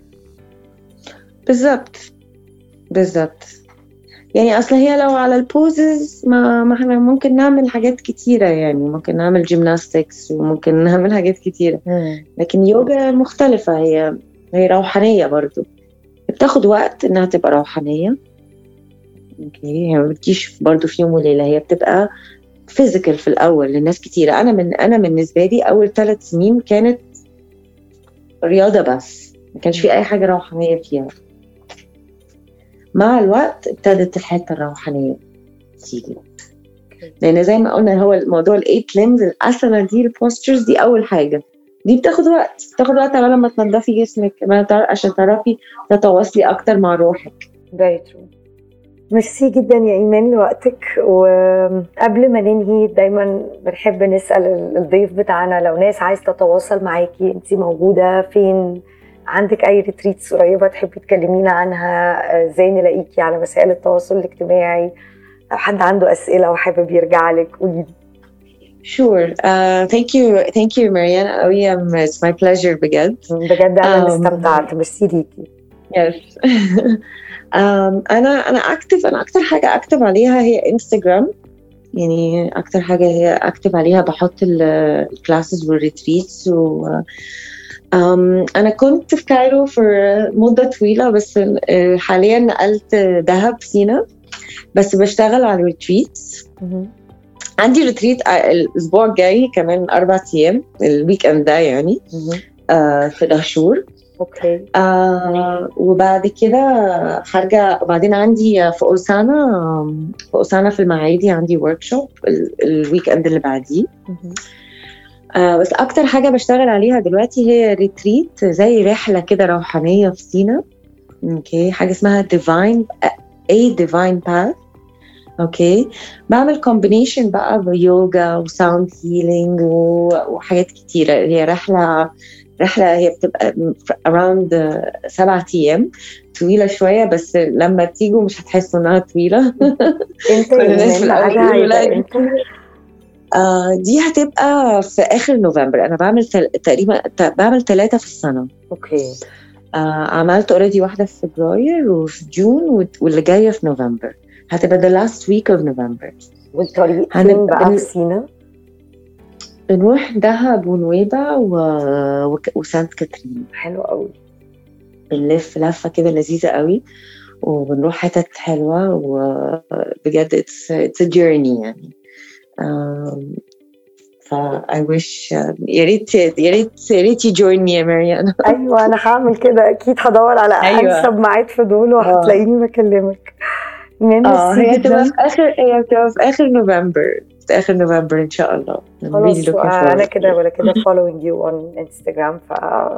بالظبط بالظبط يعني اصل هي لو على البوزز ما ما احنا ممكن نعمل حاجات كتيره يعني ممكن نعمل جيمناستكس وممكن نعمل حاجات كتيره لكن يوجا مختلفه هي هي روحانيه برضو بتاخد وقت انها تبقى روحانيه اوكي هي ما بتجيش برضو في يوم وليله هي بتبقى فيزيكال في الاول لناس كتيره انا من انا بالنسبه لي اول ثلاث سنين كانت رياضه بس ما كانش في اي حاجه روحانيه فيها مع الوقت ابتدت الحته الروحانيه تيجي لان زي ما قلنا هو الموضوع الايت ليمز الاسنه دي البوستشرز دي اول حاجه دي بتاخد وقت بتاخد وقت على ما تنضفي جسمك ما تع- عشان تعرفي تتواصلي اكتر مع روحك very true ميرسي جدا يا ايمان لوقتك وقبل ما ننهي دايما بنحب نسال الضيف بتاعنا لو ناس عايز تتواصل معاكي انت موجوده فين عندك اي ريتريتس قريبه تحبي تكلمينا عنها ازاي نلاقيكي على وسائل التواصل الاجتماعي لو حد عنده اسئله وحابب يرجع لك قولي لي Sure. Uh, thank you. Thank you, Mariana. قوي. Um, it's my pleasure بجد. بجد انا اللي Um, استمتعت ميرسي ليكي Yes. um, أنا أنا أكتف أنا أكتر حاجة أكتب عليها هي انستغرام. يعني أكتر حاجة هي أكتب عليها بحط الكلاسز والريتريتس و um, أنا كنت في كايرو في مدة طويلة بس uh, حاليا نقلت دهب سينا بس بشتغل على الريتريتس عندي ريتريت الاسبوع الجاي كمان اربع ايام الويك اند ده يعني آه في دهشور اوكي آه وبعد كده هرجع وبعدين عندي في اوسانا في اوسانا في المعادي عندي ورك شوب الويك اند اللي بعديه آه بس اكتر حاجه بشتغل عليها دلوقتي هي ريتريت زي رحله كده روحانيه في سينا اوكي حاجه اسمها ديفاين a divine path اوكي بعمل كومبينيشن بقى بيوجا وساوند هيلينج وحاجات كتيره هي رحله رحله هي بتبقى اراوند سبعة ايام طويله شويه بس لما تيجوا مش هتحسوا انها طويله انت كل الناس في يا الأول إيمان يقولوا هيبقى لا، امتى؟ آه دي هتبقى في اخر نوفمبر انا بعمل تل... تقريبا ت- بعمل ثلاثه في السنه اوكي آه عملت اوريدي واحده في فبراير وفي جون وت- واللي جايه في نوفمبر هتبقى the last week of November والطريق هنبقى فين بقى بن- في سينا؟ بنروح دهب ونويبع و... وك... وسانت كاترين حلو قوي بنلف لفة كده لذيذة قوي وبنروح حتت حلوة وبجد it's, it's a journey يعني um, ف I wish يا ريت يا ريت يا ريت يجوين مي يا مريم ايوه انا هعمل كده اكيد هدور على أيوة. انسب ميعاد في دول وهتلاقيني بكلمك ايمان اه ميرسي هي هتبقى جدا في اخر هي هتبقى في اخر نوفمبر في اخر نوفمبر ان شاء الله I'm really خلاص looking انا forward. كده ولا كده following you on انستغرام ف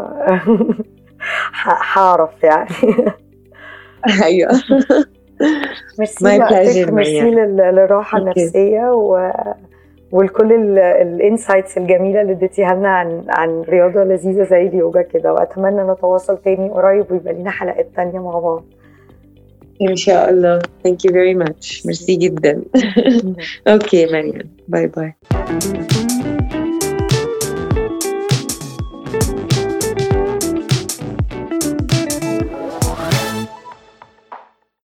ه- هعرف يعني ايوه ميرسي My لوقتك pleasure, ميرسي Maria. لل- للراحه Okay. النفسيه و ولكل الانسايتس الجميله اللي اديتيها لنا عن عن رياضه لذيذه زي اليوجا كده واتمنى نتواصل تاني قريب ويبقى لينا حلقات تانيه مع بعض ان شاء الله thank you very much ميرسي جدا اوكي مريم باي باي